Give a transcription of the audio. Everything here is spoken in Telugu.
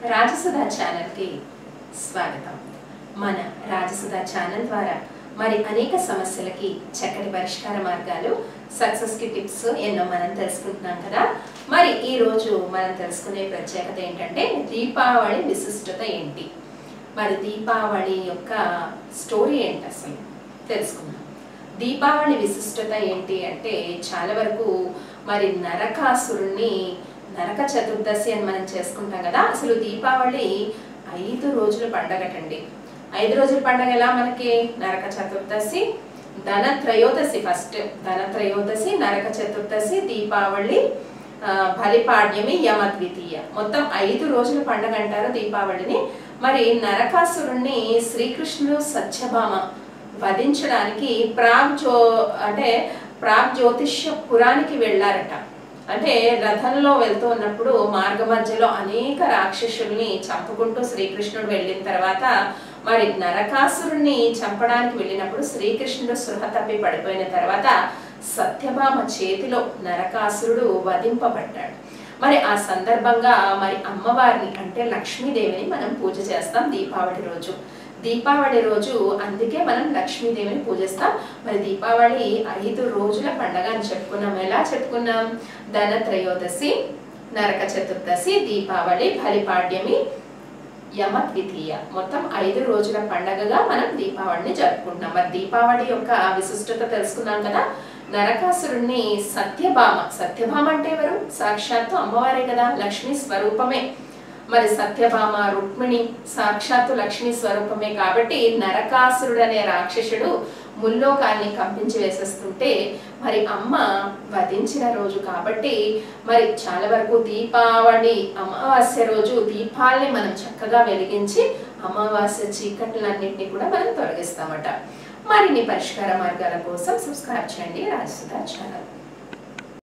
రాజసుధ ఛానల్కి స్వాగతం మన రాజసుధ ఛానల్ ద్వారా మరి అనేక సమస్యలకి చక్కటి పరిష్కార మార్గాలు సక్సెస్కి టిప్స్ ఎన్నో మనం తెలుసుకుంటున్నాం కదా మరి ఈ రోజు మనం తెలుసుకునే ప్రత్యేకత ఏంటంటే దీపావళి విశిష్టత ఏంటి మరి దీపావళి యొక్క స్టోరీ ఏంటి అసలు తెలుసుకుందాం దీపావళి విశిష్టత ఏంటి అంటే చాలా వరకు మరి నరకాసురుణ్ణి నరక చతుర్దశి అని మనం చేసుకుంటాం కదా అసలు దీపావళి ఐదు రోజుల పండగటండి ఐదు రోజుల పండగ ఎలా మనకి నరక చతుర్దశి ధన త్రయోదశి ఫస్ట్ ధన త్రయోదశి నరక చతుర్దశి దీపావళి ఆ, బలిపాడ్యమి యమ ద్వితీయ మొత్తం ఐదు రోజుల పండగ అంటారు దీపావళిని మరి నరకాసురుణ్ణి శ్రీకృష్ణుడు సత్యభామ వధించడానికి ప్రాగ్ జ్యో అంటే ప్రాగ్ జ్యోతిష్య పురానికి వెళ్ళారట అంటే రథంలో వెళ్తూ ఉన్నప్పుడు మార్గ మధ్యలో అనేక రాక్షసుల్ని చంపుకుంటూ శ్రీకృష్ణుడు వెళ్ళిన తర్వాత మరి నరకాసురుణ్ణి చంపడానికి వెళ్ళినప్పుడు శ్రీకృష్ణుడు సృహ తప్పి పడిపోయిన తర్వాత సత్యభామ చేతిలో నరకాసురుడు వధింపబడ్డాడు మరి ఆ సందర్భంగా మరి అమ్మవారిని అంటే లక్ష్మీదేవిని మనం పూజ చేస్తాం దీపావళి రోజు దీపావళి రోజు అందుకే మనం లక్ష్మీదేవిని పూజిస్తాం మరి దీపావళి ఐదు రోజుల పండగ అని చెప్పుకున్నాం ఎలా చెప్పుకున్నాం ధన త్రయోదశి నరక చతుర్దశి దీపావళి బలిపాడ్యమి యమ ద్వితీయ మొత్తం ఐదు రోజుల పండగగా మనం దీపావళిని జరుపుకుంటున్నాం మరి దీపావళి యొక్క విశిష్టత తెలుసుకున్నాం కదా నరకాసురుణ్ణి సత్యభామ సత్యభామ అంటే ఎవరు సాక్షాత్తు అమ్మవారే కదా లక్ష్మీ స్వరూపమే మరి సత్యభామ రుక్మిణి సాక్షాత్తు లక్ష్మీ స్వరూపమే కాబట్టి నరకాసురుడు అనే రాక్షసుడు ముల్లోకాల్ని కంపించి వేసేస్తుంటే మరి అమ్మ వధించిన రోజు కాబట్టి మరి చాలా వరకు దీపావళి అమావాస్య రోజు దీపాల్ని మనం చక్కగా వెలిగించి అమావాస్య చీకట్లన్నింటినీ కూడా మనం తొలగిస్తామట మరిన్ని పరిష్కార మార్గాల కోసం సబ్స్క్రైబ్ చేయండి రాజసుధా ఛానల్